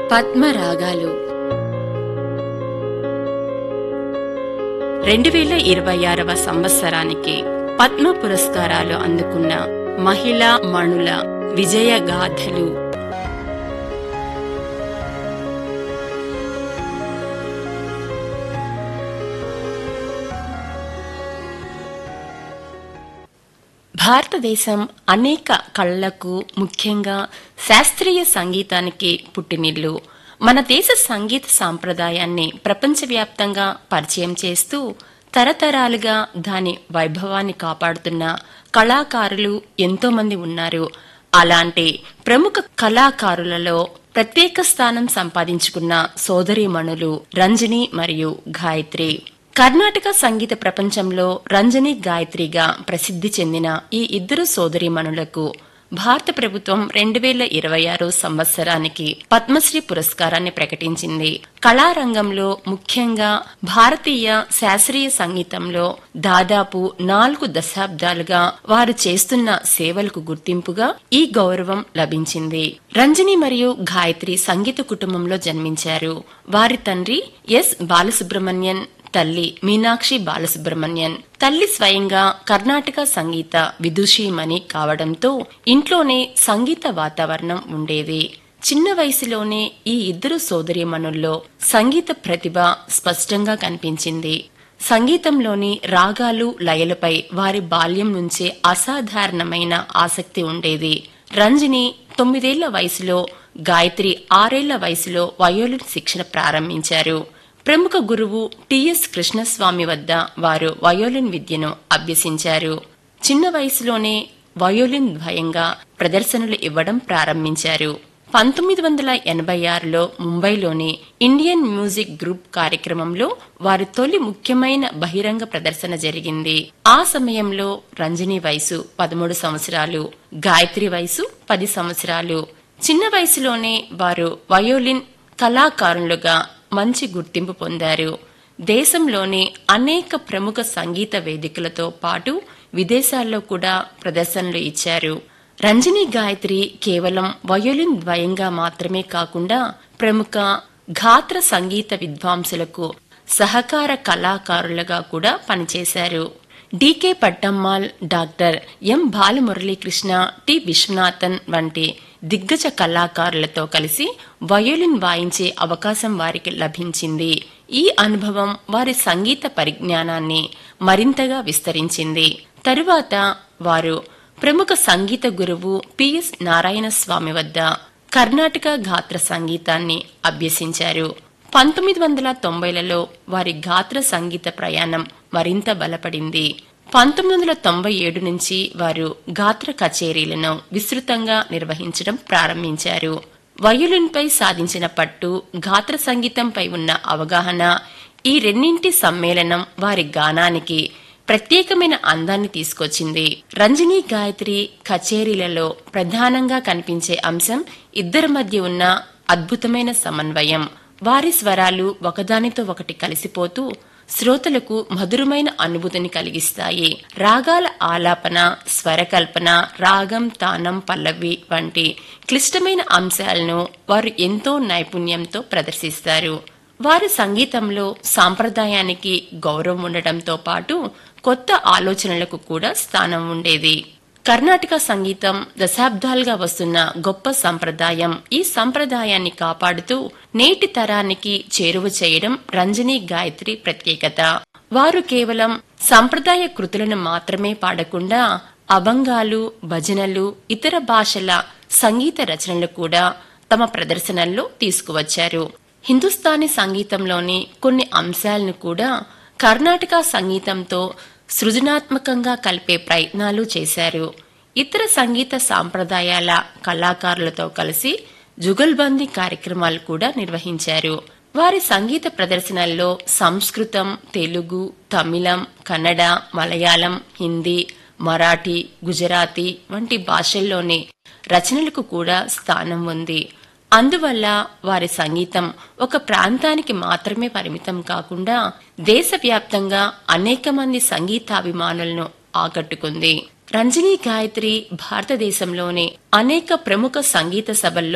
పద్మరాగాలు రెండు వేల ఇరవై ఆరవ సంవత్సరానికి పద్మ పురస్కారాలు అందుకున్న మహిళా మణుల విజయ గాథలు భారతదేశం అనేక కళలకు ముఖ్యంగా శాస్త్రీయ సంగీతానికి పుట్టినిల్లు మన దేశ సంగీత సాంప్రదాయాన్ని ప్రపంచవ్యాప్తంగా పరిచయం చేస్తూ తరతరాలుగా దాని వైభవాన్ని కాపాడుతున్న కళాకారులు ఎంతో మంది ఉన్నారు అలాంటి ప్రముఖ కళాకారులలో ప్రత్యేక స్థానం సంపాదించుకున్న సోదరీమణులు రంజని మరియు గాయత్రి కర్ణాటక సంగీత ప్రపంచంలో రంజని గాయత్రిగా ప్రసిద్ధి చెందిన ఈ ఇద్దరు సోదరీమణులకు భారత ప్రభుత్వం రెండు వేల ఇరవై ఆరు సంవత్సరానికి పద్మశ్రీ పురస్కారాన్ని ప్రకటించింది కళారంగంలో ముఖ్యంగా భారతీయ శాస్త్రీయ సంగీతంలో దాదాపు నాలుగు దశాబ్దాలుగా వారు చేస్తున్న సేవలకు గుర్తింపుగా ఈ గౌరవం లభించింది రంజని మరియు గాయత్రి సంగీత కుటుంబంలో జన్మించారు వారి తండ్రి ఎస్ బాలసుబ్రహ్మణ్యన్ తల్లి మీనాక్షి బాలసుబ్రహ్మణ్యన్ తల్లి స్వయంగా కర్ణాటక సంగీత విదుషీమణి కావడంతో ఇంట్లోనే సంగీత వాతావరణం ఉండేది చిన్న వయసులోనే ఈ ఇద్దరు సోదరీమణుల్లో సంగీత ప్రతిభ స్పష్టంగా కనిపించింది సంగీతంలోని రాగాలు లయలపై వారి బాల్యం నుంచే అసాధారణమైన ఆసక్తి ఉండేది రంజని తొమ్మిదేళ్ల వయసులో గాయత్రి ఆరేళ్ల వయసులో వయోలిన్ శిక్షణ ప్రారంభించారు ప్రముఖ గురువు టిఎస్ కృష్ణస్వామి వద్ద వారు వయోలిన్ విద్యను అభ్యసించారు చిన్న వయసులోనే వయోలిన్ ద్వయంగా ప్రదర్శనలు ఇవ్వడం ప్రారంభించారు పంతొమ్మిది వందల ఎనభై ఆరులో ముంబైలోని ఇండియన్ మ్యూజిక్ గ్రూప్ కార్యక్రమంలో వారి తొలి ముఖ్యమైన బహిరంగ ప్రదర్శన జరిగింది ఆ సమయంలో రంజని వయసు పదమూడు సంవత్సరాలు గాయత్రి వయసు పది సంవత్సరాలు చిన్న వయసులోనే వారు వయోలిన్ కళాకారులుగా మంచి గుర్తింపు పొందారు దేశంలోని అనేక ప్రముఖ సంగీత వేదికలతో పాటు విదేశాల్లో కూడా ప్రదర్శనలు ఇచ్చారు రంజని గాయత్రి కేవలం వయోలిన్ ద్వయంగా మాత్రమే కాకుండా ప్రముఖ గాత్ర సంగీత విద్వాంసులకు సహకార కళాకారులుగా కూడా పనిచేశారు D K Pattammal doctor M Balamuralikrishna T Viswanathan వంటి దిగ్గజ కళాకారులతో కలిసి వయోలిన్ వాయించే అవకాశం వారికి లభించింది ఈ అనుభవం వారి సంగీత పరిజ్ఞానాన్ని మరింతగా విస్తరించింది తరువాత వారు ప్రముఖ సంగీత గురువు పిఎస్ నారాయణ స్వామి వద్ద కర్ణాటక గాత్ర సంగీతాన్ని అభ్యసించారు పంతొమ్మిది వందల తొంభైలలో వారి గాత్ర సంగీత ప్రయాణం మరింత బలపడింది పంతొమ్మిది వందల తొంభై ఏడు నుంచి వారు గాత్ర కచేరీలను విస్తృతంగా నిర్వహించడం ప్రారంభించారు వయోలిన్పై సాధించిన పట్టు గాత్ర సంగీతంపై ఉన్న అవగాహన ఈ రెండింటి సమ్మేళనం వారి గానానికి ప్రత్యేకమైన అందాన్ని తీసుకొచ్చింది రంజని గాయత్రి కచేరీలలో ప్రధానంగా కనిపించే అంశం ఇద్దరి మధ్య ఉన్న అద్భుతమైన సమన్వయం వారి స్వరాలు ఒకదానితో ఒకటి కలిసిపోతూ శ్రోతలకు మధురమైన అనుభూతిని కలిగిస్తాయి రాగాల ఆలాపన స్వరకల్పన రాగం తానం పల్లవి వంటి క్లిష్టమైన అంశాలను వారు ఎంతో నైపుణ్యంతో ప్రదర్శిస్తారు వారి సంగీతంలో సాంప్రదాయానికి గౌరవం ఉండటంతో పాటు కొత్త ఆలోచనలకు కూడా స్థానం ఉండేది కర్ణాటక సంగీతం దశాబ్దాలుగా వస్తున్న గొప్ప సంప్రదాయం ఈ సంప్రదాయాన్ని కాపాడుతూ నేటి తరానికి చేరువ చేయడం రంజని గాయత్రి ప్రత్యేకత వారు కేవలం సంప్రదాయ కృతులను మాత్రమే పాడకుండా అభంగాలు భజనలు ఇతర భాషల సంగీత రచనలు కూడా తమ ప్రదర్శనల్లో తీసుకువచ్చారు హిందుస్థానీ సంగీతంలోని కొన్ని అంశాలను కూడా కర్ణాటక సంగీతంతో సృజనాత్మకంగా కలిపే ప్రయత్నాలు చేశారు ఇతర సంగీత సాంప్రదాయాల కళాకారులతో కలిసి జుగల్బందీ కార్యక్రమాలు కూడా నిర్వహించారు వారి సంగీత ప్రదర్శనల్లో సంస్కృతం తెలుగు తమిళం కన్నడ మలయాళం హిందీ మరాఠీ గుజరాతీ వంటి భాషల్లోని రచనలకు కూడా స్థానం ఉంది అందువల్ల వారి సంగీతం ఒక ప్రాంతానికి మాత్రమే పరిమితం కాకుండా దేశవ్యాప్తంగా అనేక మంది సంగీతాభిమానులను ఆకట్టుకుంది రంజనీ గాయత్రి భారతదేశంలోని అనేక ప్రముఖ సంగీత సభల్లో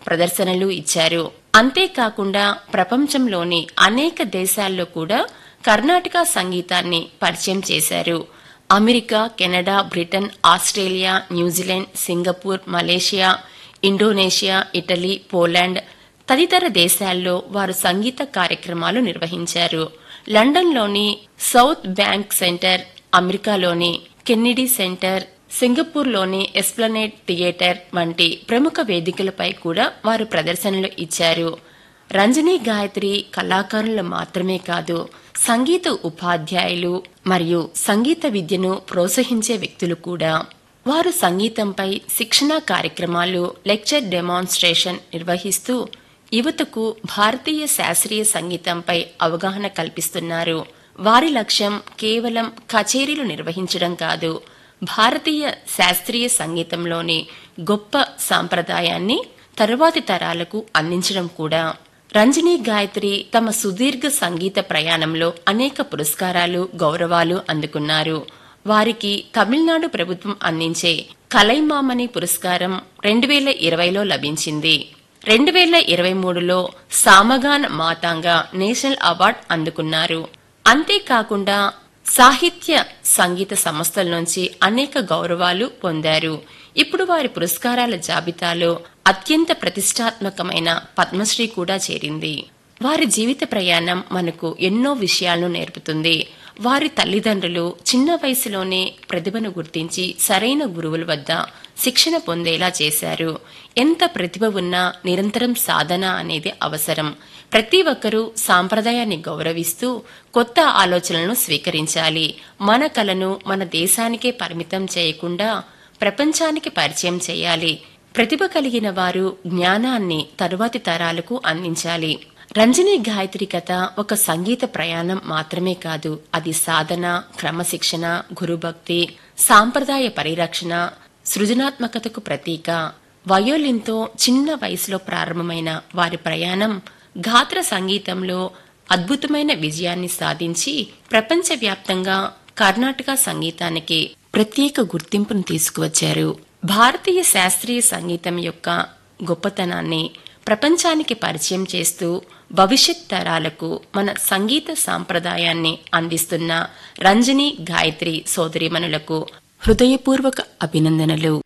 ప్రదర్శనలు ఇచ్చారు అంతేకాకుండా ప్రపంచంలోని అనేక దేశాల్లో కూడా కర్ణాటక సంగీతాన్ని పరిచయం చేశారు America Canada Britain Australia New Zealand Singapore Malaysia Indonesia Italy Poland తదితర దేశాల్లో వారు సంగీత కార్యక్రమాలు నిర్వహించారు లండన్లోని సౌత్ బ్యాంక్ సెంటర్ అమెరికాలోని కెన్నెడీ సెంటర్ సింగపూర్లోని ఎస్ప్లనేడ్ థియేటర్ వంటి ప్రముఖ వేదికలపై కూడా వారు ప్రదర్శనలు ఇచ్చారు రంజనీ గాయత్రి కళాకారులు మాత్రమే కాదు సంగీత ఉపాధ్యాయులు మరియు సంగీత విద్యను ప్రోత్సహించే వ్యక్తులు కూడా వారు సంగీతంపై శిక్షణా కార్యక్రమాలు లెక్చర్ డెమాన్స్ట్రేషన్ నిర్వహిస్తూ యువతకు భారతీయ శాస్త్రీయ సంగీతంపై అవగాహన కల్పిస్తున్నారు వారి లక్ష్యం కేవలం కచేరీలు నిర్వహించడం కాదు భారతీయ శాస్త్రీయ సంగీతంలోని గొప్ప సాంప్రదాయాన్ని తరువాతి తరాలకు అందించడం కూడా రంజనీ గాయత్రి తమ సుదీర్ఘ సంగీత ప్రయాణంలో అనేక పురస్కారాలు గౌరవాలు అందుకున్నారు వారికి తమిళనాడు ప్రభుత్వం అందించే కలైమామణి పురస్కారం రెండు వేల ఇరవైలో లభించింది రెండు వేల ఇరవై మూడులో సామగాన్ మాతాంగా నేషనల్ అవార్డు అందుకున్నారు అంతేకాకుండా సాహిత్య సంగీత సంస్థల నుంచి అనేక గౌరవాలు పొందారు ఇప్పుడు వారి పురస్కారాల జాబితాలో అత్యంత ప్రతిష్టాత్మకమైన పద్మశ్రీ కూడా చేరింది వారి జీవిత ప్రయాణం మనకు ఎన్నో విషయాలను నేర్పుతుంది వారి తల్లిదండ్రులు చిన్న వయసులోనే ప్రతిభను గుర్తించి సరైన గురువుల వద్ద శిక్షణ పొందేలా చేశారు ఎంత ప్రతిభ ఉన్నా నిరంతరం సాధన అనేది అవసరం ప్రతి ఒక్కరూ సాంప్రదాయాన్ని గౌరవిస్తూ కొత్త ఆలోచనలను స్వీకరించాలి మన కళను మన దేశానికే పరిమితం చేయకుండా ప్రపంచానికి పరిచయం చేయాలి ప్రతిభ కలిగిన వారు జ్ఞానాన్ని తరువాతి తరాలకు అందించాలి రంజని గాయత్రి కథ ఒక సంగీత ప్రయాణం మాత్రమే కాదు అది సాధన క్రమశిక్షణ గురుభక్తి సాంప్రదాయ పరిరక్షణ సృజనాత్మకతకు ప్రతీక వయోలిన్తో చిన్న వయసులో ప్రారంభమైన వారి ప్రయాణం గాత్ర సంగీతంలో అద్భుతమైన విజయాన్ని సాధించి ప్రపంచవ్యాప్తంగా కర్ణాటక సంగీతానికి ప్రత్యేక గుర్తింపును తీసుకువచ్చారు భారతీయ శాస్త్రీయ సంగీతం యొక్క గొప్పతనాన్ని ప్రపంచానికి పరిచయం చేస్తూ భవిష్యత్ తరాలకు మన సంగీత సాంప్రదాయాన్ని అందిస్తున్న రంజని గాయత్రి సోదరిమణులకు హృదయపూర్వక అభినందనలు